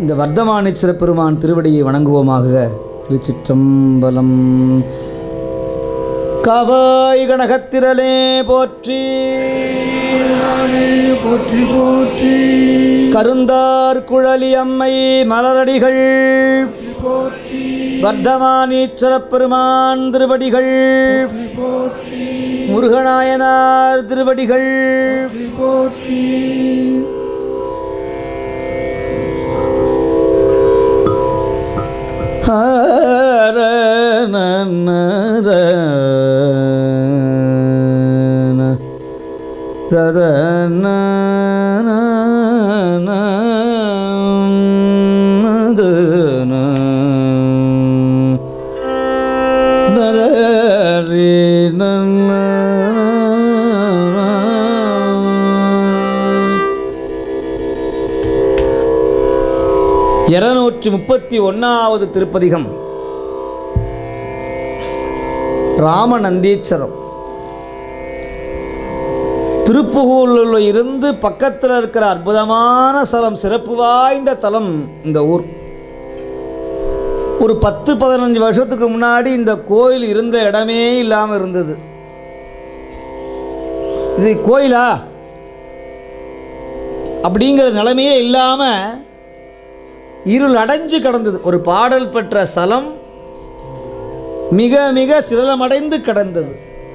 இந்த வர்த்தமானீஸ்வர பெருமான் திருவடியை வணங்குவோமாக திருச்சிற்றம்பலம் கவாய் கனகத்திரலே போற்றி போற்றி போற்றி கருந்தார் குழலி அம்மை மலரடிகள் போற்றி வர்த்தமானீஸ்வர பெருமான் திருவடிகள் போற்றி முருகநாயனார் திருவடிகள் போற்றி ஹர நன்னர ததன இருநூற்றி முப்பத்தி ஒன்றாவது திருப்பதிகம் ராமநந்தீச்சரம் திருப்புகூரில் இருந்து பக்கத்தில் இருக்கிற அற்புதமான ஸ்தலம் சிறப்பு வாய்ந்த தலம் இந்த ஊர் ஒரு பத்து பதினஞ்சு வருஷத்துக்கு முன்னாடி இந்த கோயில் இருந்த இடமே இல்லாமல் இருந்தது இது கோயிலா அப்படிங்கிற நிலைமையே இல்லாமல் இருள் அடைஞ்சு கிடந்தது ஒரு பாடல் பெற்ற ஸ்தலம் மிக மிக சிரளமடைந்து கிடந்தது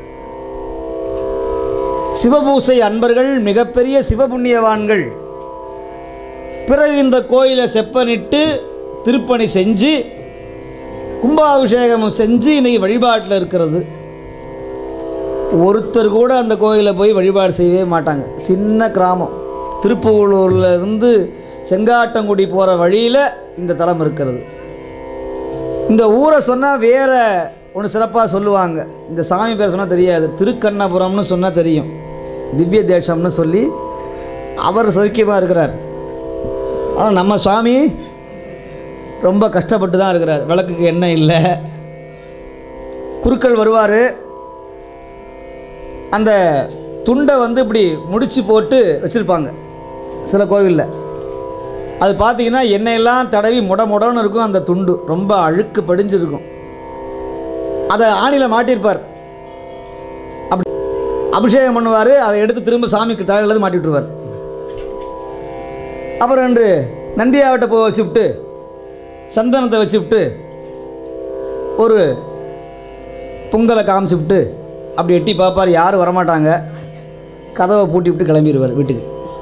சிவபூசை அன்பர்கள் மிகப்பெரிய சிவபுண்ணியவான்கள் பிறகு இந்த கோயிலை செப்பனிட்டு திருப்பணி செஞ்சு கும்பாபிஷேகம் செஞ்சு இன்னைக்கு வழிபாட்டில் இருக்கிறது ஒருத்தர் கூட அந்த கோயிலில் போய் வழிபாடு செய்யவே மாட்டாங்க சின்ன கிராமம் திருப்பூலூரில் இருந்து செங்காட்டங்குடி போகிற வழியில் இந்த தலம் இருக்கிறது இந்த ஊரை சொன்னால் வேற ஒன்று சிறப்பாக சொல்லுவாங்க இந்த சாமி பேர் சொன்னால் தெரியாது திருக்கண்ணபுரம்னு சொன்னால் தெரியும் திவ்ய தேசம்னு சொல்லி அவர் சௌக்கியமாக இருக்கிறார் ஆனால் நம்ம சுவாமி ரொம்ப கஷ்டப்பட்டு தான் இருக்கிறார் விளக்குக்கு எண்ணெய் இல்லை குருக்கள் வருவார் அந்த துண்டை வந்து இப்படி முடிச்சு போட்டு வச்சுருப்பாங்க சில கோவிலில் அது பார்த்தீங்கன்னா எண்ணெயெல்லாம் தடவி முட முடன்னு இருக்கும் அந்த துண்டு ரொம்ப அழுக்கு படிஞ்சிருக்கும் அதை ஆணியில் மாட்டியிருப்பார் அப்படி அபிஷேகம் பண்ணுவார் அதை எடுத்து திரும்ப சாமிக்கு தலையிலேருந்து மாட்டி விட்டுருவார் அப்புறம் ரெண்டு நந்தியாவட்டை போய் வச்சு விட்டு சந்தனத்தை வச்சு விட்டு ஒரு பொங்கலை காமிச்சு விட்டு அப்படி எட்டி பார்ப்பார் யாரும் வரமாட்டாங்க கதவை பூட்டி விட்டு கிளம்பிடுவார் வீட்டுக்கு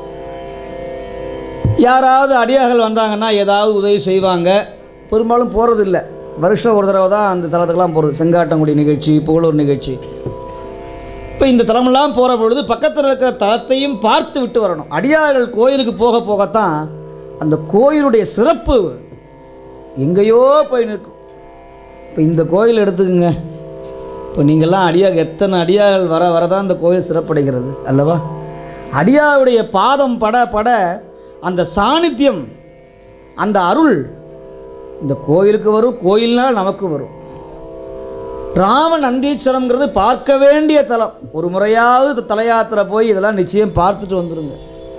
யாராவது அடியார்கள் வந்தாங்கன்னா ஏதாவது உதவி செய்வாங்க பெரும்பாலும் போகிறதில்ல வருஷம் ஒரு தடவை தான் அந்த தலத்துக்கெல்லாம் போகிறது செங்காட்டங்குடி நிகழ்ச்சி புகழூர் நிகழ்ச்சி இப்போ இந்த தலமெல்லாம் போகிற பொழுது பக்கத்தில் இருக்கிற தலத்தையும் பார்த்து விட்டு வரணும் அடியார்கள் கோயிலுக்கு போக போகத்தான் அந்த கோயிலுடைய சிறப்பு எங்கேயோ போய் நிற்கும் இப்போ இந்த கோயில் எடுத்துக்கோங்க இப்போ நீங்கள்லாம் அடியாக எத்தனை அடியார்கள் வர வர தான் இந்த கோயில் சிறப்படைகிறது அல்லவா அடியாருடைய பாதம் பட பட அந்த சாநித்தியம் அந்த அருள் இந்த கோயிலுக்கு வரும் கோயில்னால் நமக்கு வரும் ராம நந்தீஸ்வரம்ங்கிறது பார்க்க வேண்டிய தலம் ஒரு முறையாவது இந்த தல யாத்திரை போய் இதெல்லாம் நிச்சயம் பார்த்துட்டு வந்துடுங்க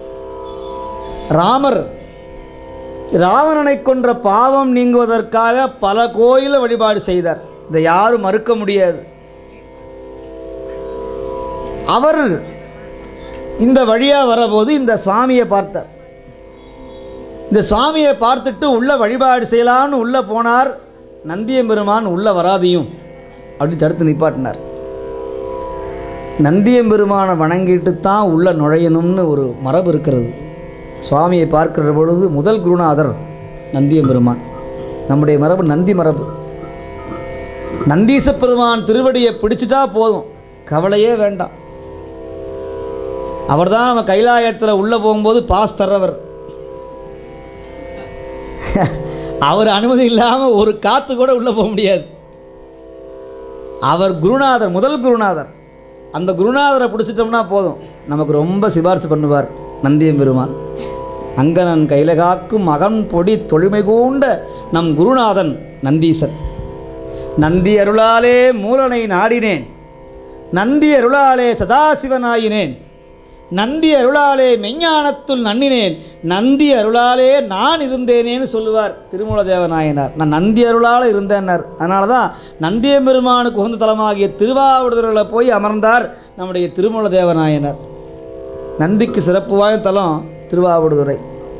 ராமர் ராவணனை கொன்ற பாவம் நீங்குவதற்காக பல கோயிலை வழிபாடு செய்தார் இதை யாரும் மறுக்க முடியாது அவர் இந்த வழியாக வரபோது இந்த சுவாமியை பார்த்தார் இந்த சுவாமியை பார்த்துட்டு உள்ளே வழிபாடு செய்யலான்னு உள்ளே போனார் நந்தியம்பெருமான் உள்ளே வராதையும் அப்படி தடுத்து நிப்பாட்டினார் நந்தியம்பெருமானை வணங்கிட்டு தான் உள்ளே நுழையணும்னு ஒரு மரபு இருக்கிறது சுவாமியை பார்க்கிற பொழுது முதல் குருநாதர் நந்தியம்பெருமான் நம்முடைய மரபு நந்தி மரபு நந்தீச பெருமான் திருவடியை பிடிச்சிட்டா போதும் கவலையே வேண்டாம் அவர்தான் நம்ம கைலாயத்தில் உள்ளே போகும்போது பாஸ் தர்றவர் அவர் அனுமதி இல்லாமல் ஒரு காற்று கூட உள்ளே போக முடியாது அவர் குருநாதர் முதல் குருநாதர் அந்த குருநாதரை பிடிச்சிட்டோம்னா போதும் நமக்கு ரொம்ப சிபாரிசு பண்ணுவார் நந்தியம் பெருமான் அங்கனன் கையில காக்கும் மகன் பொடி தொழுமை கூண்ட நம் குருநாதன் நந்தீசன் நந்தி அருளாலே மூலனை நாடினேன் நந்தி அருளாலே சதாசிவனாயினேன் நந்தி அருளாலே மெஞ்ஞானத்துள் நன்னினேன் நந்தி அருளாலே நான் இருந்தேனேன்னு சொல்லுவார் திருமூல தேவநாயனார் நான் நந்தி அருளால் இருந்தேன்னார் அதனால தான் நந்தியம்பெருமானுக்கு உகந்த தலமாகிய திருவாவூடுதுறையில் போய் அமர்ந்தார் நம்முடைய திருமூல தேவநாயனார் நந்திக்கு சிறப்பு வாய்ந்த தலம் திருவாவடுதுறை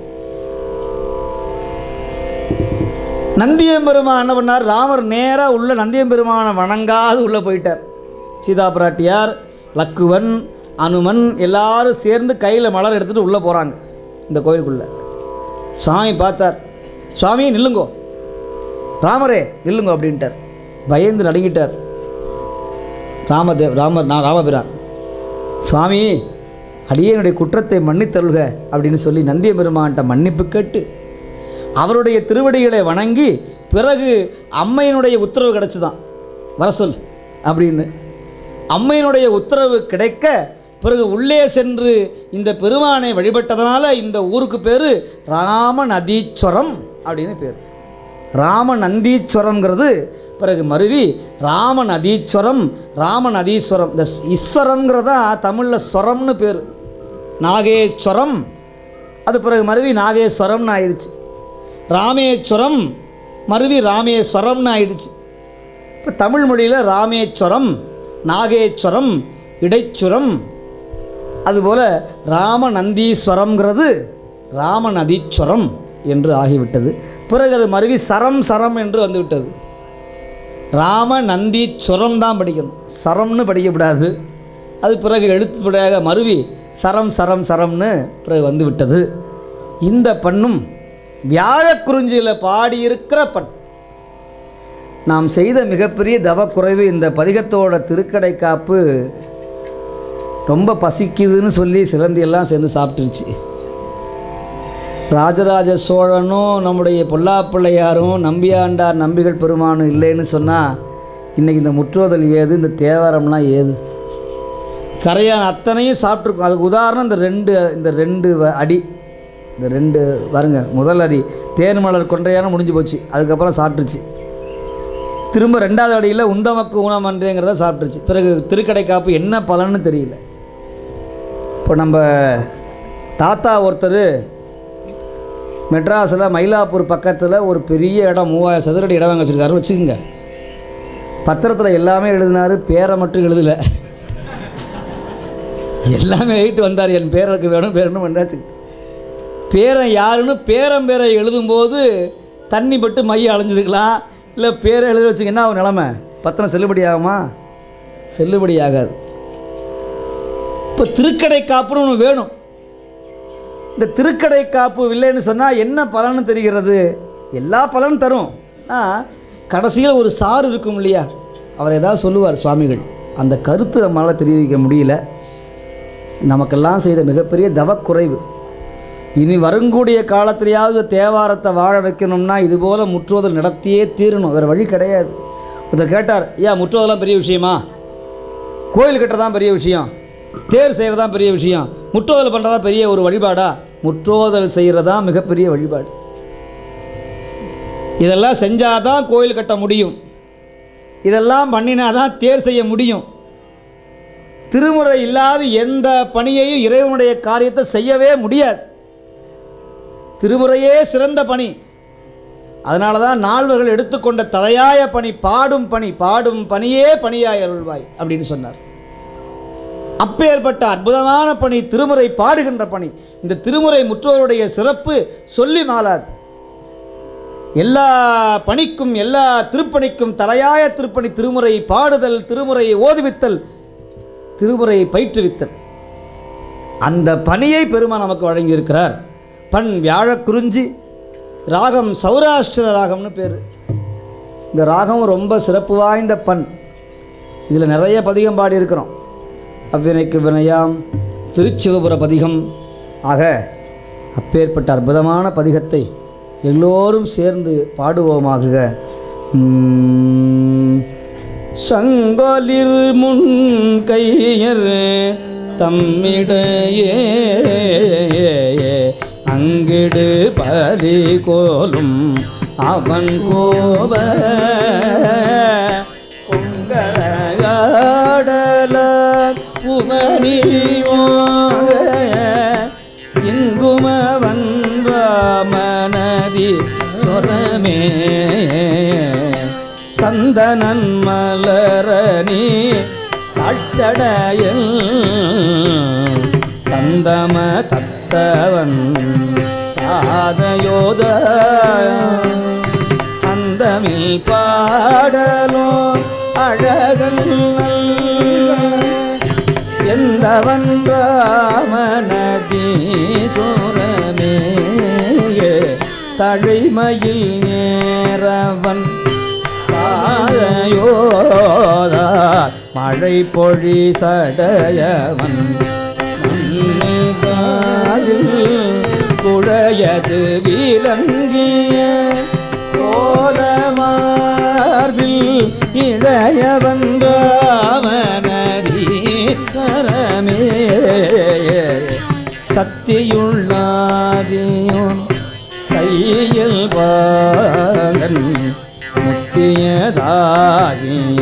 நந்தியம்பெருமான் என்ன பண்ணார் ராமர் நேராக உள்ள நந்தியம்பெருமானை வணங்காது உள்ளே போயிட்டார் சீதா பிராட்டியார் லக்குவன் அனுமன் எல்லாரும் சேர்ந்து கையில் மலர் எடுத்துகிட்டு உள்ளே போகிறாங்க இந்த கோயிலுக்குள்ளே சுவாமி பார்த்தார் சுவாமி நில்லுங்கோ ராமரே நில்லுங்கோ அப்படின்ட்டார் பயந்து நடுங்கிட்டார் ராமதேவ் ராமர் நான் ராமபிரான் சுவாமி அடியனுடைய குற்றத்தை மன்னித்தருள்க அப்படின்னு சொல்லி நந்திய பெருமான்கிட்ட மன்னிப்பு கேட்டு அவருடைய திருவடிகளை வணங்கி பிறகு அம்மையினுடைய உத்தரவு கிடச்சிதான் வர சொல் அப்படின்னு அம்மையினுடைய உத்தரவு கிடைக்க பிறகு உள்ளே சென்று இந்த பெருமானை வழிபட்டதனால இந்த ஊருக்கு பேர் ராம நதீஸ்வரம் அப்படின்னு பேர் ராம நந்தீஸ்வரம்ங்கிறது பிறகு மருவி ராம நதீஸ்வரம் ராம நதீஸ்வரம் இந்த ஈஸ்வரம்ங்கிறதா தமிழில் ஸ்வரம்னு பேர் நாகேஸ்வரம் அது பிறகு மருவி நாகேஸ்வரம்னு ஆயிடுச்சு ராமேஸ்வரம் மருவி ராமேஸ்வரம்னு ஆயிடுச்சு இப்போ தமிழ் மொழியில் ராமேஸ்வரம் நாகேஸ்வரம் இடைச்சுரம் அதுபோல் ராமநந்தீஸ்வரம்ங்கிறது ராமநதீஸ்வரம் என்று ஆகிவிட்டது பிறகு அது மருவி சரம் சரம் என்று வந்துவிட்டது ராம நந்தீஸ்வரம் தான் படிக்கணும் சரம்னு படிக்கக்கூடாது அது பிறகு எழுத்துப்படியாக மருவி சரம் சரம் சரம்னு பிறகு வந்து விட்டது இந்த பண்ணும் வியாழக்குறிஞ்சியில் பாடியிருக்கிற பண் நாம் செய்த மிகப்பெரிய தவக்குறைவு இந்த பதிகத்தோட திருக்கடை காப்பு ரொம்ப பசிக்குதுன்னு சொல்லி சிலந்தி எல்லாம் சேர்ந்து சாப்பிட்டுருச்சு ராஜராஜ சோழனும் நம்முடைய பொல்லாப்பிள்ளையாரும் நம்பியாண்டார் நம்பிகள் பெருமானும் இல்லைன்னு சொன்னால் இன்றைக்கி இந்த முற்றோதல் ஏது இந்த தேவாரம்லாம் ஏது கரையான் அத்தனையும் சாப்பிட்ருக்கோம் அதுக்கு உதாரணம் இந்த ரெண்டு இந்த ரெண்டு வ- அடி இந்த ரெண்டு பாருங்க முதல் அடி தேன் மலர் கொன்றையான முடிஞ்சு போச்சு அதுக்கப்புறம் சாப்பிட்டுருச்சு திரும்ப ரெண்டாவது அடியில் உந்தமக்கு ஊனமன்றேங்கிறத சாப்பிட்டுருச்சு பிறகு திருக்கடை காப்பு என்ன பலன்னு தெரியல இப்போ நம்ம தாத்தா ஒருத்தர் மெட்ராஸில் மயிலாப்பூர் பக்கத்தில் ஒரு பெரிய இடம் மூவாயிரம் சதுரடி இடம் வாங்க வச்சுருக்காரு வச்சுக்கோங்க பத்திரத்தில் எல்லாமே எழுதினாரு பேரை மட்டும் எழுதலை எல்லாமே எழுதிட்டு வந்தார் என் பேருக்கு வேணும் பேரணும் வந்தாச்சு பேரன் யாருன்னு பேரன் பேரை எழுதும்போது தண்ணி பட்டு மைய அலைஞ்சிருக்கலாம் இல்லை பேரை எழுதி வச்சுங்க என்ன ஆகும் நிலமை பத்திரம் செல்லுபடி ஆகுமா செல்லுபடி ஆகாது இப்போ திருக்கடை காப்புன்னு ஒன்று வேணும் இந்த திருக்கடை காப்பு இல்லைன்னு சொன்னால் என்ன பலன்னு தெரிகிறது எல்லா பலனும் தரும் ஆனால் கடைசியில் ஒரு சாறு இருக்கும் இல்லையா அவர் ஏதாவது சொல்லுவார் சுவாமிகள் அந்த கருத்து நம்மளால் தெரிவிக்க முடியல நமக்கெல்லாம் செய்த மிகப்பெரிய தவக்குறைவு இனி வருங்கூடிய காலத்திலேயாவது தேவாரத்தை வாழ வைக்கணும்னா இதுபோல் முற்றுவதல் நடத்தியே தீரணும் வேறு வழி கிடையாது ஒருத்தர் கேட்டார் ஏன் முற்றுவதெல்லாம் பெரிய விஷயமா கோயில் கட்டுறதான் பெரிய விஷயம் தேர் செய்கிறது தான் பெரிய விஷயம் முற்றோதல் பண்ணுறதா பெரிய ஒரு வழிபாடா முற்றோதல் செய்கிறது தான் மிகப்பெரிய வழிபாடு இதெல்லாம் செஞ்சால் தான் கோயில் கட்ட முடியும் இதெல்லாம் பண்ணினா தான் தேர் செய்ய முடியும் திருமுறை இல்லாத எந்த பணியையும் இறைவனுடைய காரியத்தை செய்யவே முடியாது திருமுறையே சிறந்த பணி அதனால தான் நால்வர்கள் எடுத்துக்கொண்ட தலையாய பணி பாடும் பணி பாடும் பணியே பணியாய் அருள்வாய் அப்படின்னு சொன்னார் அப்பேற்பட்ட அற்புதமான பணி திருமுறை பாடுகின்ற பணி இந்த திருமுறை முற்றோருடைய சிறப்பு சொல்லி மாளாது எல்லா பணிக்கும் எல்லா திருப்பணிக்கும் தலையாய திருப்பணி திருமுறை பாடுதல் திருமுறை ஓதுவித்தல் திருமுறை பயிற்றுவித்தல் அந்த பணியை பெருமா நமக்கு வழங்கியிருக்கிறார் பண் வியாழக்குறிஞ்சி ராகம் சௌராஷ்டிர ராகம்னு பேர் இந்த ராகம் ரொம்ப சிறப்பு வாய்ந்த பண் இதில் நிறைய பதிகம் பாடியிருக்கிறோம் அவ்வினைக்கு வினையாம் திருச்சிவபுர பதிகம் ஆக அப்பேற்பட்ட அற்புதமான பதிகத்தை எல்லோரும் சேர்ந்து பாடுவோமாகுக உம், சங்கொலிர் முன் கையர் தம்மிடையே அங்கிடு பலி கோலும் அவன் கோப குங்கரகாடல புமணியோக ராமநதி சொரமே சந்தனன் மலரணி தாழ்ச்சடையில் தந்தம தத்தவன் பாதயோத அந்தமில் பாடலோ அழகன் எந்தவன் ராமநதி சோரமே தழைமையில் நேரவன் பாதையோதா மழை பொழி சடையவன் மண்ணில் குழையது விளங்கிய கோலமார்பில் இளையவன் ராமநதி கரமே சத்தியுள்ளாதியோன் கையில் பாகன் முத்தியதாகிய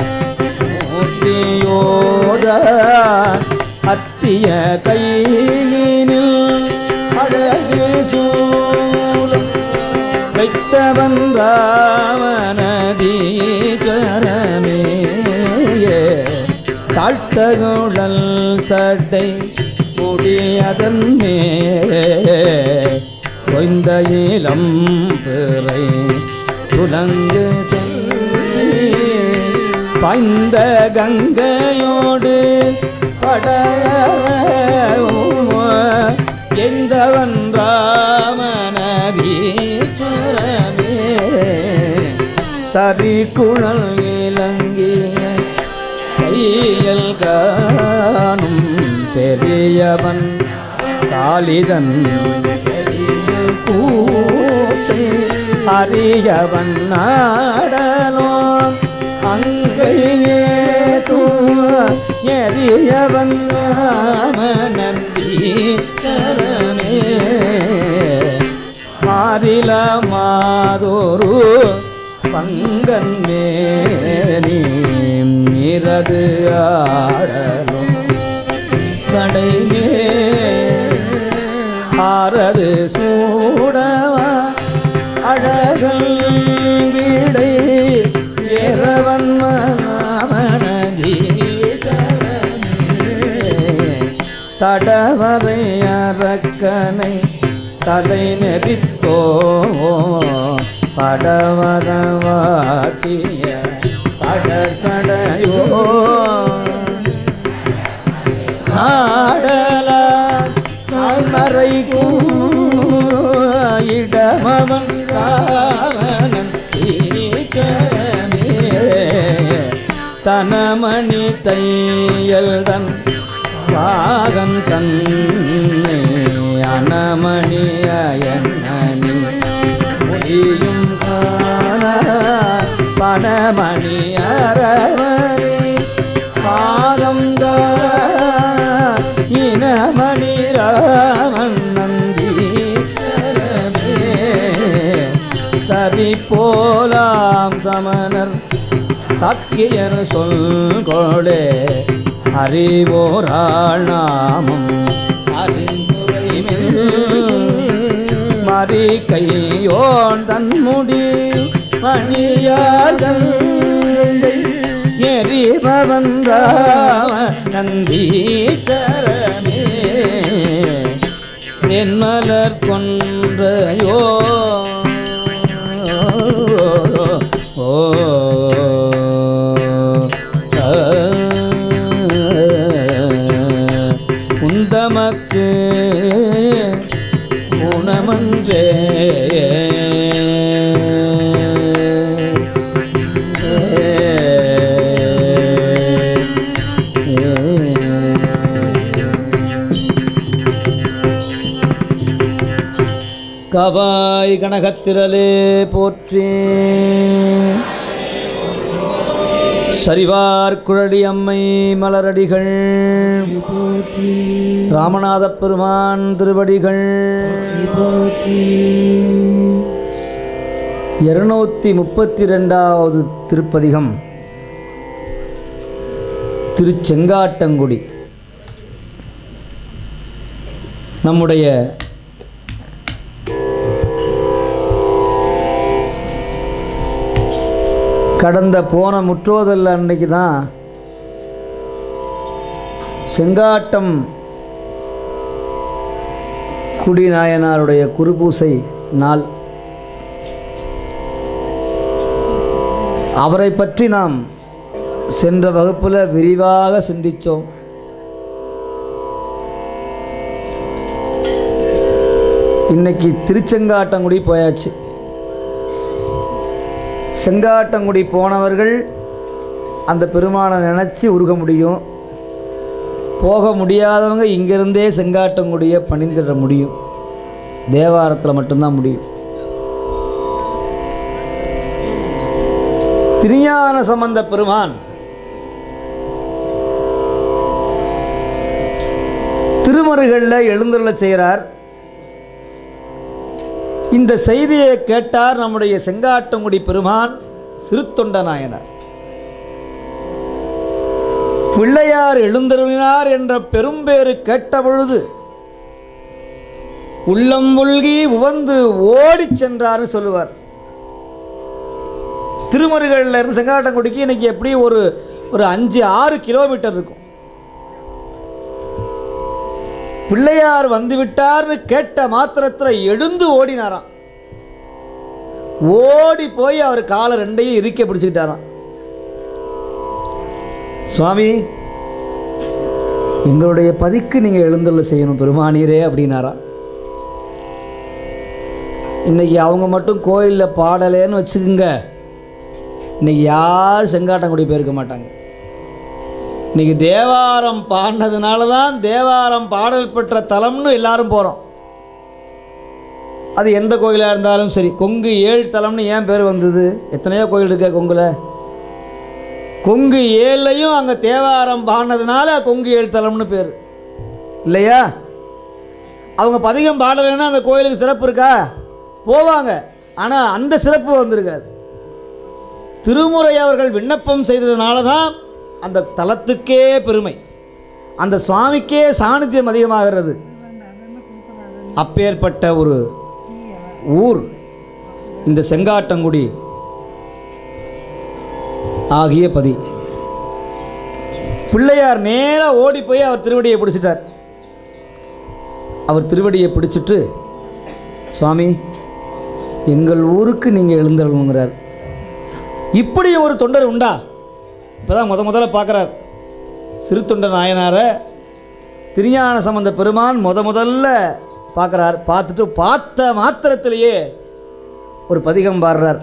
மூர்த்தியோட அத்திய கையினில் அழகு சூழும் வைத்தவன் ராமநதீச்சரமே தாழ்த்தகுழல் சட்டை முடியதன் மே கொய்ந்த இளம் பிறை துலங்கு செல்வி பாய்ந்த கங்கையோடு படைய எந்தவன் ராமநதீச்சரமே சரி குழல் இலங்கிய கையில் காணும் பெரியவன் காளிதன் பெரிய கூத்து அறியவன் நாடலோ அங்கையே தூ எரியவன் ராமநந்தி கரமே மாறில மாதோரு பங்கன் மேனி நிறது ஆடலும் சடைமே ஆறது சூடவா அழகல் வீடை ஏறவன் மனதி தடவரை அரக்கனை தலை நெறித்தோ படவரவாட்டிய படசடையோ ஆடல தாழ்மறை இடமவன் ராவணன் ஈச்சரமே தனமணி தையல்தன் பாகன் தன்னை அனமணி அயன்னி முடியும் காண பணமணி அரவரே பாதம் இனமணி ராமன் நந்தி தரி போலாம் சமணர் சக்கியர் சொல்கோளே அறிவோராள் நாமம் அறிவுரைமில் மறி கையோன் தன்முடி மணியார்கள் எரிபவன் ராம நந்தீச்சரமே என் மலர் கொன்றையோ ஓ உந்தமக்கு குணமன்றே கவாய் கனகத்திரலே போற்றி சரிவார் குழலி அம்மை மலரடிகள் போற்றி ராமநாதப் பெருமான் திருவடிகள் போற்றி இருநூத்தி முப்பத்தி ரெண்டாவது திருப்பதிகம் திருச்செங்காட்டங்குடி கடந்த போன முற்றோதல் அன்னைக்கு தான் செங்காட்டம் குடிநாயனாருடைய குருபூசை நாள் அவரை பற்றி நாம் சென்ற வகுப்பில் விரிவாக சிந்தித்தோம் இன்னைக்கு திருச்செங்காட்டங்குடி போயாச்சு செங்காட்டங்குடி போனவர்கள் அந்த பெருமானை நினச்சி உருக முடியும் போக முடியாதவங்க இங்கிருந்தே செங்காட்டங்குடியை பணிந்திட முடியும் தேவாரத்தில் மட்டும்தான் முடியும் திருஞான சம்பந்த பெருமான் திருமருகளில் எழுந்துள்ள செய்கிறார் இந்த செய்தியை கேட்டார் நம்முடைய செங்காட்டங்குடி பெருமான் சிறுத்தொண்ட நாயனார் பிள்ளையார் எழுந்தருளினார் என்ற பெரும்பேறு கேட்ட பொழுது உள்ளம் மூழ்கி உவந்து ஓடிச் சென்றார்னு சொல்லுவார் திருமருகல்ல இருந்து செங்காட்டங்குடிக்கு இன்னைக்கு எப்படி ஒரு ஒரு அஞ்சு ஆறு கிலோமீட்டர் இருக்கும் பிள்ளையார் வந்து விட்டார்னு கேட்ட மாத்திரத்தில் எழுந்து ஓடினாராம் ஓடி போய் அவர் காலை ரெண்டையும் இறுக்க பிடிச்சுக்கிட்டாராம் சுவாமி எங்களுடைய பதிக்கு நீங்கள் எழுந்துள்ள செய்யணும் பெருமானீரே அப்படின்னாரா இன்னைக்கு அவங்க மட்டும் கோயிலில் பாடலேன்னு வச்சுக்குங்க இன்னைக்கு யார் செங்காட்டங்குடி போயிருக்க மாட்டாங்க இன்னைக்கு தேவாரம் பாடினதுனால தான் தேவாரம் பாடல் பெற்ற தலம்னு எல்லாரும் போகிறோம் அது எந்த கோயிலாக இருந்தாலும் சரி கொங்கு ஏழு தலம்னு ஏன் பேர் வந்தது எத்தனையோ கோயில் இருக்க கொங்குல கொங்கு ஏழுலையும் அங்கே தேவாரம் பாடினதுனால கொங்கு ஏழு தலம்னு பேர் இல்லையா அவங்க பதிகம் பாடலைன்னா அந்த கோயிலுக்கு சிறப்பு இருக்கா போவாங்க ஆனால் அந்த சிறப்பு வந்திருக்காது திருமுறை அவர்கள் விண்ணப்பம் செய்ததுனால தான் அந்த தலத்துக்கே பெருமை அந்த சுவாமிக்கே சாநித்தியம் அதிகமாகிறது அப்பேற்பட்ட ஒரு ஊர் இந்த செங்காட்டங்குடி ஆகிய பதி பிள்ளையார் நேராக ஓடி போய் அவர் திருவடியை பிடிச்சிட்டார் அவர் திருவடியை பிடிச்சிட்டு சுவாமி எங்கள் ஊருக்கு நீங்கள் எழுந்தருளுங்கிறார் இப்படி ஒரு தொண்டர் உண்டா இப்போ தான் முத முதல்ல பார்க்குறார் சிறு தொண்டர் நாயனாரை திருஞான சம்பந்த பெருமான் முத முதல்ல பார்க்குறார் பார்த்துட்டு பார்த்த மாத்திரத்திலேயே ஒரு பதிகம் பாடுறார்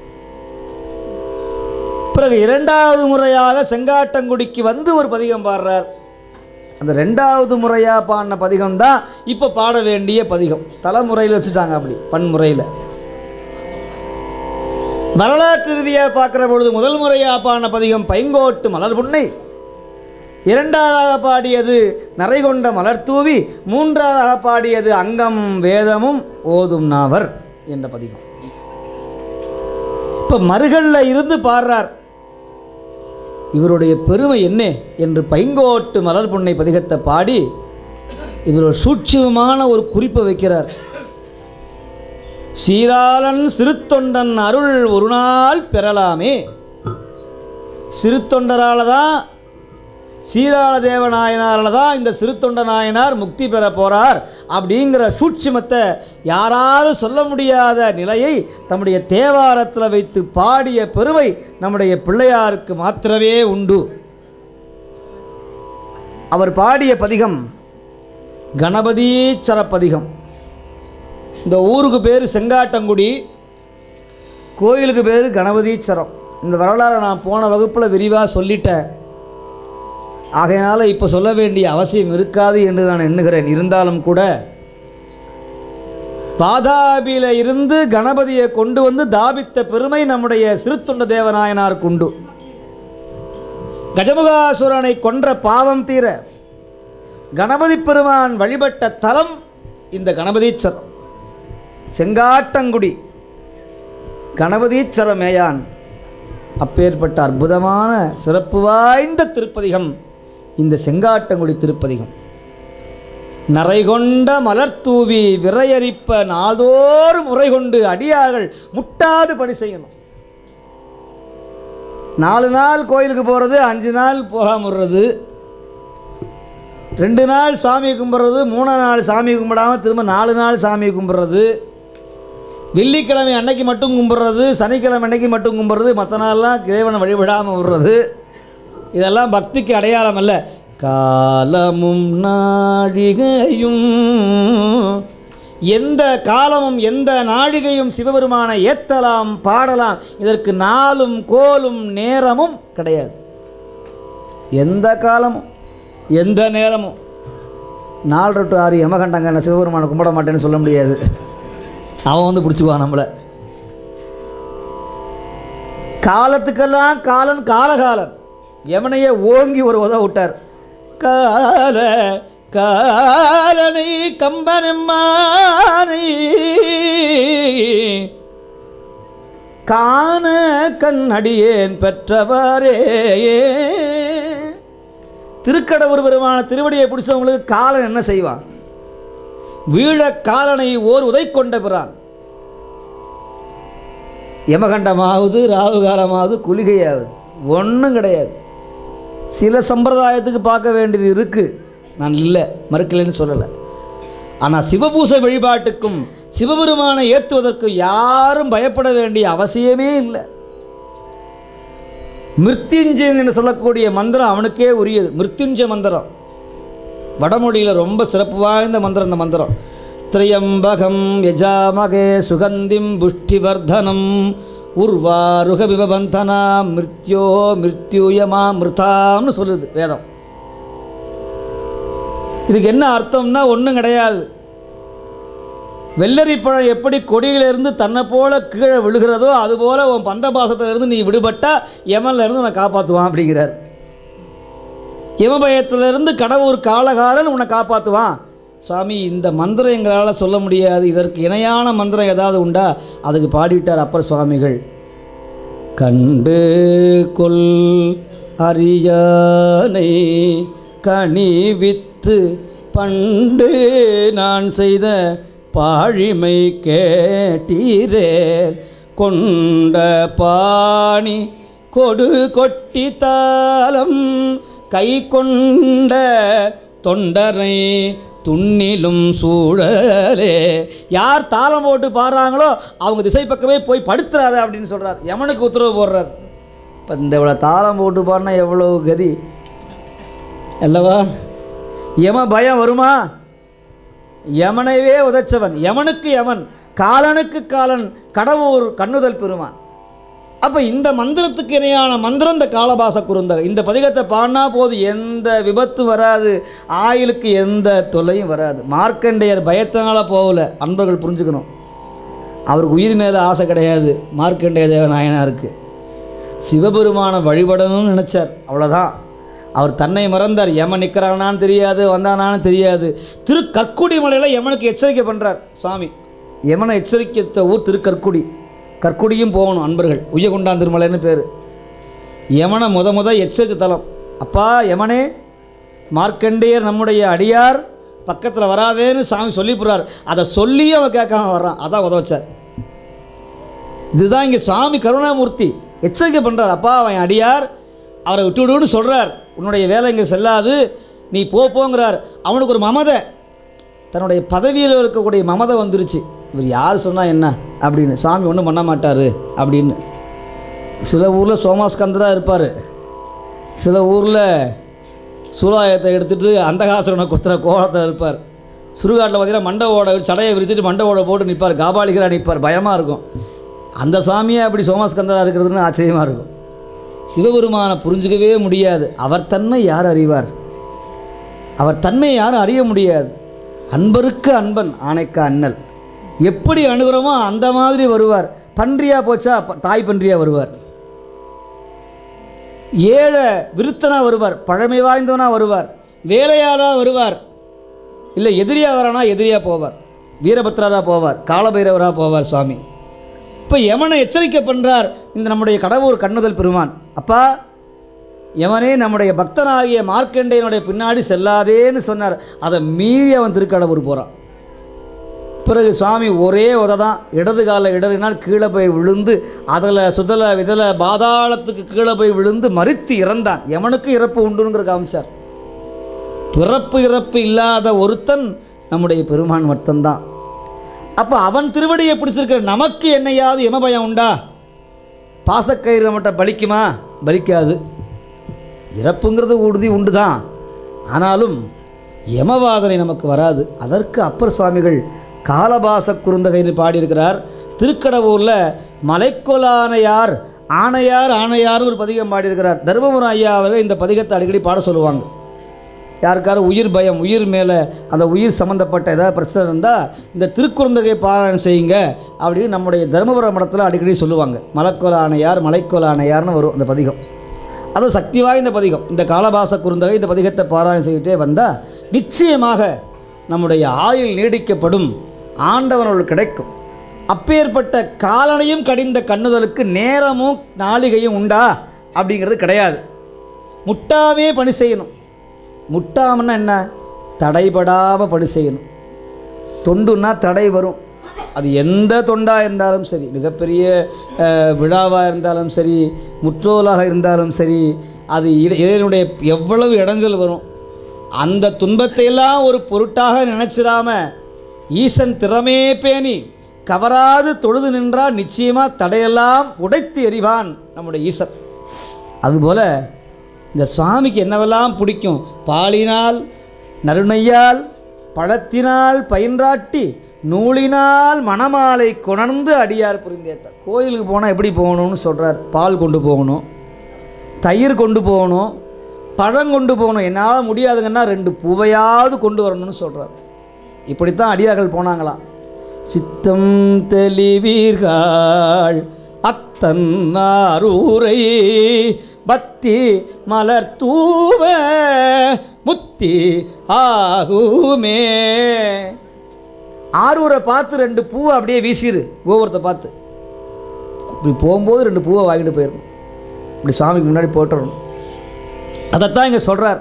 பிறகு இரண்டாவது முறையாக செங்காட்டங்குடிக்கு வந்து ஒரு பதிகம் பாடுறார் அந்த ரெண்டாவது முறையாக பாடின பதிகம் தான் இப்போ பாட வேண்டிய பதிகம் தலைமுறையில் வச்சுட்டாங்க அப்படி பன்முறையில் வரலாற்று ரீதியாக பார்க்குற பொழுது முதல் முறையாக பாடின பதிகம் பைங்கோட்டு மலர் புன்னை இரண்டாவதாக பாடியது நரைகொண்ட மலர் தூவி மூன்றாவதாக பாடியது அங்கம் வேதமும் ஓதும் நாவர் என்ற பதிகம் இப்போ மறுகளில் இருந்து பாடுறார் இவருடைய பெருமை என்ன என்று பைங்கோட்டு மலர் புன்னை பதிகத்தை பாடி இதில் ஒரு சூட்சுமமான ஒரு குறிப்பை வைக்கிறார் சீராளன் சிறுத்தொண்டன் அருள் ஒரு நாள் பெறலாமே சிறுத்தொண்டரால் தான் சீராள தேவநாயனாரால் தான் இந்த சிறுத்தொண்ட நாயனார் முக்தி பெற போகிறார் அப்படிங்கிற சூட்சுமத்தை யாராலும் சொல்ல முடியாத நிலையை தம்முடைய தேவாரத்தில் வைத்து பாடிய பெருமை நம்முடைய பிள்ளையாருக்கு மாத்திரமே உண்டு அவர் பாடிய பதிகம் கணபதீச்சர பதிகம் இந்த ஊருக்கு பேர் செங்காட்டங்குடி கோயிலுக்கு பேர் கணபதீச்சரம் இந்த வரலாறை நான் போன வகுப்பில் விரிவாக சொல்லிட்டேன் ஆகையினால் இப்போ சொல்ல வேண்டிய அவசியம் இருக்காது என்று நான் எண்ணுகிறேன் இருந்தாலும் கூட பாதாபியில் இருந்து கணபதியை கொண்டு வந்து தாபித்த பெருமை நம்முடைய சிறுத்தொண்ட தேவநாயனாருக்கு உண்டு கஜமுகாசுரனை கொன்ற பாவம் தீர கணபதி பெருமான் வழிபட்ட தலம் இந்த கணபதீச்சரம் செங்காட்டங்குடி கணபதீச்சர மேயான் அப்பேற்பட்ட அற்புதமான சிறப்பு வாய்ந்த திருப்பதிகம் இந்த செங்காட்டங்குடி திருப்பதிகம் நரைகொண்ட மலர்தூவி விரையரிப்ப நாள்தோறும் முறை கொண்டு அடியார்கள் முட்டாது பணி செய்யணும் நாலு நாள் கோயிலுக்கு போகிறது அஞ்சு நாள் போகாமல் விடுறது ரெண்டு நாள் சாமி கும்பிட்றது மூணாம் நாள் சாமி கும்பிடாமல் திரும்ப நாலு நாள் சாமி கும்பிட்றது வெள்ளிக்கிழமை அன்னைக்கு மட்டும் கும்பிட்றது சனிக்கிழமை அன்னைக்கு மட்டும் கும்பிட்றது மற்ற நாள்லாம் இறைவனை வழிபடாமல் விடுறது இதெல்லாம் பக்திக்கு அடையாளம் அல்ல காலமும் நாழிகையும் எந்த காலமும் எந்த நாழிகையும் சிவபெருமானை ஏத்தலாம் பாடலாம் இதற்கு நாளும் கோலும் நேரமும் கிடையாது எந்த காலமும் எந்த நேரமும் நாலு டு ஆறு யமகண்டங்க நான் சிவபெருமானை கும்பிட மாட்டேன்னு சொல்ல முடியாது அவன் வந்து பிடிச்சிக்குவான் நம்மளை காலத்துக்கெல்லாம் காலன் காலகாலன் யமனையே ஓங்கி ஒரு உதவ விட்டார் கால காலனை கம்பனம்மானை காண கண் அடியேன் பெற்றவரே திருக்கடவுர் பெருமான திருவடியை பிடிச்சவங்களுக்கு காலன் என்ன செய்வான் வீழ காலனை ஓர் உதை கொண்ட பிறான் யமகண்டமாவது ராகு காலமாவது குளிகையாவது ஒன்றும் கிடையாது சில சம்பிரதாயத்துக்கு பார்க்க வேண்டியது இருக்குது நான் இல்லை மறுக்கலைன்னு சொல்லலை ஆனால் சிவபூச வழிபாட்டுக்கும் சிவபெருமானை ஏற்றுவதற்கு யாரும் பயப்பட வேண்டிய அவசியமே இல்லை மிருத்யுஞ்சயன் என்று சொல்லக்கூடிய மந்திரம் அவனுக்கே உரியது மிருத்யுஞ்ச மந்திரம் வடமொழியில் ரொம்ப சிறப்பு வாய்ந்த மந்திரம் இந்த மந்திரம் திரியம்பகம் யஜாமகே சுகந்திம் புஷ்டிவர்தனம் உர்வாருக விபபந்தனா மிருத்யோ மிருத்யூயமா மிருதாம்னு சொல்லுது வேதம் இதுக்கு என்ன அர்த்தம்னா ஒன்றும் கிடையாது வெள்ளரி பழம் எப்படி கொடியிலிருந்து தன்னை போல கீழே விழுகிறதோ அதுபோல் உன் பந்தபாசத்திலிருந்து நீ விடுபட்டா யமன்ல இருந்து உன்னை காப்பாற்றுவான் அப்படிங்கிறார் யமபயத்திலிருந்து கடவுள் காலகாரன் உன்னை காப்பாற்றுவான் சுவாமி இந்த மந்திரம் எங்களால் சொல்ல முடியாது இதற்கு இணையான மந்திரம் ஏதாவது உண்டா அதுக்கு பாடிவிட்டார் அப்பர் சுவாமிகள் கண்டு கொல் அரியானை கனி வித்து பண்டு நான் செய்த பாழிமை கேட்டீரே கொண்ட பாணி கொடு கொட்டி தாளம் கை கொண்ட தொண்டரை துண்ணிலும் சூழலே யார் தாளம் போட்டு பாடுறாங்களோ அவங்க திசை பக்கமே போய் படுத்துறாத அப்படின்னு சொல்கிறார் யமனுக்கு உத்தரவு போடுறார் இப்போ இந்த இவ்வளோ தாளம் போட்டு பாடினா எவ்வளோ கதி அல்லவா யம பயம் வருமா யமனைவே உதைச்சவன் யமனுக்கு யமன் காலனுக்கு காலன் கடவுர் கண்ணுதல் பெருமான் அப்போ இந்த மந்திரத்துக்கு இணையான மந்திரம் இந்த காலபாச குறுந்தகை இந்த பதிகத்தை பாடினா போது எந்த விபத்து வராது ஆயுளுக்கு எந்த தொல்லையும் வராது மார்க்கண்டேயர் பயத்தினால போகல அன்பர்கள் புரிஞ்சுக்கணும் அவருக்கு உயிர் மேலே ஆசை கிடையாது மார்க்கண்டேய தேவ நாயனாருக்கு சிவபெருமானை வழிபடணும்னு நினச்சார் அவ்வளோதான் அவர் தன்னை மறந்தார் யமன் நிற்கிறானான்னு தெரியாது வந்தானான்னு தெரியாது திரு கற்குடி மலையில் யமனுக்கு எச்சரிக்கை பண்ணுறார் சுவாமி யமனை எச்சரித்த ஊர் திருக்கற்குடி கற்குடியும் போகணும் அன்பர்கள் உய்யகுண்டான் திருமலைன்னு பேர் யமனை முத முத எச்சரித்த தலம் அப்பா யமனே மார்க்கண்டேயர் நம்முடைய அடியார் பக்கத்தில் வராதேன்னு சாமி சொல்லி போகிறார் அதை சொல்லியும் அவன் கேட்காம வர்றான் அதான் உதவச்சார் இதுதான் இங்கே சுவாமி கருணாமூர்த்தி எச்சரிக்கை பண்ணுறார் அப்பா அவன் அடியார் அவரை விட்டு விடுன்னு சொல்கிறார் உன்னுடைய வேலை இங்கே செல்லாது நீ போ போங்கிறார் அவனுக்கு ஒரு மமதை தன்னுடைய பதவியில் இருக்கக்கூடிய மமதை வந்துருச்சு இவர் யார் சொன்னால் என்ன அப்படின்னு சாமி ஒன்றும் பண்ண மாட்டார் அப்படின்னு சில ஊரில் சோமாஸ்கந்தராக இருப்பார் சில ஊரில் சூலாயத்தை எடுத்துகிட்டு அந்தகாசுரனை குத்துற கோலத்தில் இருப்பார் சுடுகாட்டில் பார்த்தீங்கன்னா மண்டவோட சடையை விரிச்சிட்டு மண்டவோட போட்டு நிற்பார் காபாலிகராக நிற்பார் பயமாக இருக்கும் அந்த சுவாமியே அப்படி சோமாஸ்கந்தராக இருக்கிறதுன்னு ஆச்சரியமாக இருக்கும் சிவபெருமானை புரிஞ்சுக்கவே முடியாது அவர் தன்மை யார் அறிவார் அவர் தன்மை யாரும் அறிய முடியாது அன்பருக்கு அன்பன் ஆணைக்க அண்ணல் எப்படி அணுகிறோமோ அந்த மாதிரி வருவார் பன்றியா போச்சா ப- தாய் பன்றியா வருவார் ஏழை விருத்தனா வருவார் பழமை வாய்ந்தவனா வருவார் வேலையாளா வருவார் இல்லை எதிரியா வரானா எதிரியா போவார் வீரபத்ரரா போவார் காலபைரவரா போவார் சுவாமி இப்போ யமனை எச்சரிக்கை பண்ணுறார் இந்த நம்முடைய கடவுள் கண்ணுதல் பெருமான் அப்பா யமனே நம்முடைய பக்தனாகிய மார்க்கண்டேயனுடைய பின்னாடி செல்லாதேன்னு சொன்னார் அதை மீறி அவன் திருக்கடவுர் போகிறான் பிறகு சுவாமி ஒரே உதை தான் இடது காலில் இடறினால் கீழே போய் விழுந்து அதில் சுதல விதல பாதாளத்துக்கு கீழே போய் விழுந்து மறித்து இறந்தான் எவனுக்கு இறப்பு உண்டுங்கிற காமிச்சார் பிறப்பு இறப்பு இல்லாத ஒருத்தன் நம்முடைய பெருமான் ஒருத்தன் அப்போ அவன் திருவடியை பிடிச்சிருக்கிற நமக்கு என்னையாவது எமபயம் உண்டா பாசக்கயிறு நம்மகிட்ட பலிக்குமா பலிக்காது இறப்புங்கிறது உறுதி உண்டு தான் ஆனாலும் யமவாதனை நமக்கு வராது அதற்கு அப்பர் சுவாமிகள் காலபாச குறுந்தகைன்னு பாடியிருக்கிறார் திருக்கடவூரில் மலைக்கொலானையார் ஆணையார் ஆணையார்னு ஒரு பதிகம் பாடியிருக்கிறார் தர்மபுரம் ஐயா அவர்கள் இந்த பதிகத்தை அடிக்கடி பாட சொல்லுவாங்க யாருக்காரும் உயிர் பயம் உயிர் மேலே அந்த உயிர் சம்மந்தப்பட்ட ஏதாவது பிரச்சனை இருந்தால் இந்த திருக்குறுந்தகை பாராயணம் செய்யுங்க அப்படின்னு நம்முடைய தருமபுரம் மடத்தில் அடிக்கடி சொல்லுவாங்க மலைக்கோல ஆணையார் மலைக்கோல ஆணையார்னு வரும் அந்த பதிகம் அது சக்தி வாய்ந்த பதிகம் இந்த காலபாச குறுந்தகை இந்த பதிகத்தை பாராயணம் செய்துட்டே வந்தால் நிச்சயமாக நம்முடைய ஆயுள் நீடிக்கப்படும் ஆண்டவனோடு கிடைக்கும் அப்பேற்பட்ட காலனையும் கடிந்த கண்ணுதலுக்கு நேரமும் நாளிகையும் உண்டா அப்படிங்கிறது கிடையாது முட்டாமே பணி செய்யணும் முட்டாமன்னா என்ன தடைபடாமல் பணி செய்யணும் தொண்டுன்னா தடை வரும் அது எந்த தொண்டாக இருந்தாலும் சரி மிகப்பெரிய விழாவாக இருந்தாலும் சரி முற்றோலாக இருந்தாலும் சரி அது இட- இறைவனுடைய எவ்வளவு இடைஞ்சல் வரும் அந்த துன்பத்தையெல்லாம் ஒரு பொருட்டாக நினைச்சிடாம ஈசன் திறமே பேணி கவராது தொழுது நின்றால் நிச்சயமாக தடையெல்லாம் உடைத்து எறிவான் நம்முடைய ஈசன் அதுபோல் இந்த சுவாமிக்கு என்னவெல்லாம் பிடிக்கும் பாலினால் நறுணையால் பழத்தினால் பயின்றாட்டி நூலினால் மணமாலை கொணர்ந்து அடியார் புரிந்தேத்த கோயிலுக்கு போனால் எப்படி போகணும்னு சொல்கிறார் பால் கொண்டு போகணும் தயிர் கொண்டு போகணும் பழம் கொண்டு போகணும் என்னால் முடியாதுங்கன்னா ரெண்டு பூவையாவது கொண்டு வரணும்னு சொல்கிறார் இப்படித்தான் அடியார்கள் போனாங்களாம் சித்தம் தெளிவீர்கள் அத்தன்னாரூரை பக்தி மலர் தூவ முத்தி ஆகுமே ஆரூரை பார்த்து ரெண்டு பூவை அப்படியே வீசிடு கோபுரத்தை பார்த்து இப்படி போகும்போது ரெண்டு பூவை வாங்கிட்டு போயிடணும் இப்படி சுவாமிக்கு முன்னாடி போட்டுறணும் அதைத்தான் இங்கே சொல்கிறார்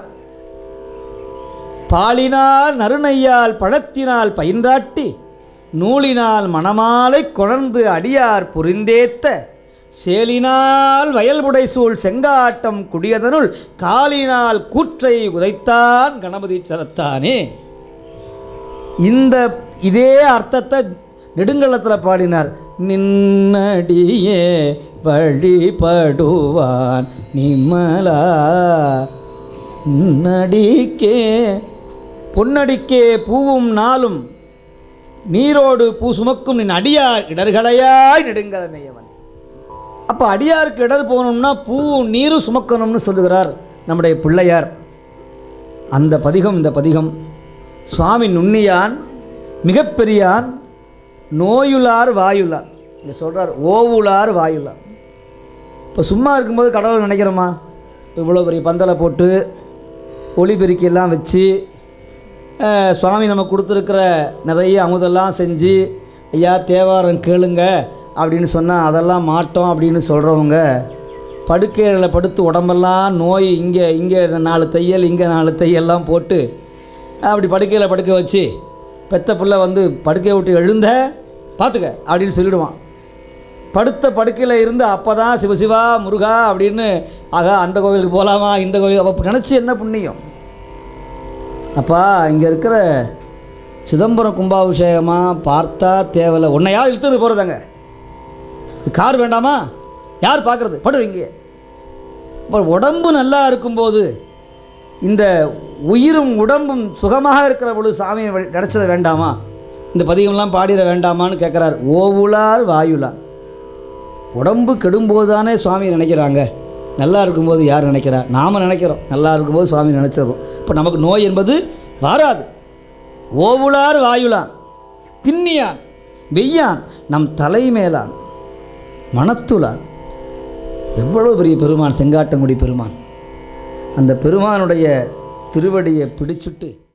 பாலினால் நறுணையால் பழத்தினால் பயின்றாட்டி நூலினால் மணமாலை கொணர்ந்து அடியார் புரிந்தேத்த சேலினால் வயல்புடை சூழ் செங்காட்டம் குடியதனுள் காலினால் கூற்றை உதைத்தான் கணபதி சரத்தானே இந்த இதே அர்த்தத்தை நெடுங்கலத்தில் பாடினார் நின்னடியே வழிபடுவான் நிம்மலா நடிக்கே பொன்னடிக்கே பூவும் நாளும் நீரோடு பூ சுமக்கும் நின் அடியார் இடர்களையாய் நெடுங்கலமேயவன் அப்போ அடியாருக்கு இடர் போகணும்னா பூவும் நீரும் சுமக்கணும்னு சொல்லுகிறார் நம்முடைய பிள்ளையார் அந்த பதிகம் இந்த பதிகம் சுவாமி நுண்ணியான் மிகப்பெரியான் நோயுளார் வாயுளார் இங்கே சொல்கிறார் ஓவுளார் வாயுளார் இப்போ சும்மா இருக்கும்போது கடவுளை நினைக்கிறோமா இவ்வளோ பெரிய பந்தலை போட்டு ஒளிபெருக்கியெல்லாம் வச்சு அஹ், சுவாமி நமக்கு கொடுத்துருக்கிற நிறைய அமுதெல்லாம் செஞ்சு ஐயா தேவாரம் கேளுங்க அப்படின்னு சொன்னால் அதெல்லாம் மாட்டோம் அப்படின்னு சொல்கிறவங்க படுக்கையில் படுத்து உடம்பெல்லாம் நோய் இங்கே இங்கே நாலு தையல் இங்கே நாலு தையெல்லாம் போட்டு அப்படி படுக்கையில் படுக்க வச்சு பெத்த பிள்ளை வந்து படுக்கையை விட்டு எழுந்த பார்த்துக்க அப்படின்னு சொல்லிடுவான் படுத்த படுக்கையில் இருந்து அப்போ தான் சிவசிவா முருகா அப்படின்னு ஆகா அந்த கோவிலுக்கு போகலாமா இந்த கோவில் அப்போ நினச்சி என்ன புண்ணியம் அப்பா இங்கே இருக்கிற சிதம்பரம் கும்பாபிஷேகமாக பார்த்தா தேவையில்ல உன்னை யார் இழுத்துட்டு போகிறதாங்க கார் வேண்டாமா யார் பார்க்குறது படு இங்கே இப்போ உடம்பு நல்லா இருக்கும்போது இந்த உயிரும் உடம்பும் சுகமாக இருக்கிற பொழுது சாமியை வழி- நினைச்சிட வேண்டாமா இந்த பதிகம்லாம் பாடிட வேண்டாமான்னு கேட்குறார் ஓவுளார் வாயுளார் உடம்பு கெடும்போது தானே சுவாமி நினைக்கிறாங்க நல்லா இருக்கும்போது யார் நினைக்கிறா நாம் நினைக்கிறோம் நல்லா இருக்கும்போது சுவாமி நினச்சிடுறோம் இப்போ நமக்கு நோய் என்பது வாராது ஓவுளார் வாயுளான் திண்ணியான் வெய்யான் நம் தலைமேலான் மனத்துளான் எவ்வளோ பெரிய பெருமான் செங்காட்டங்குடி பெருமான் அந்த பெருமானுடைய திருவடியை பிடிச்சிட்டு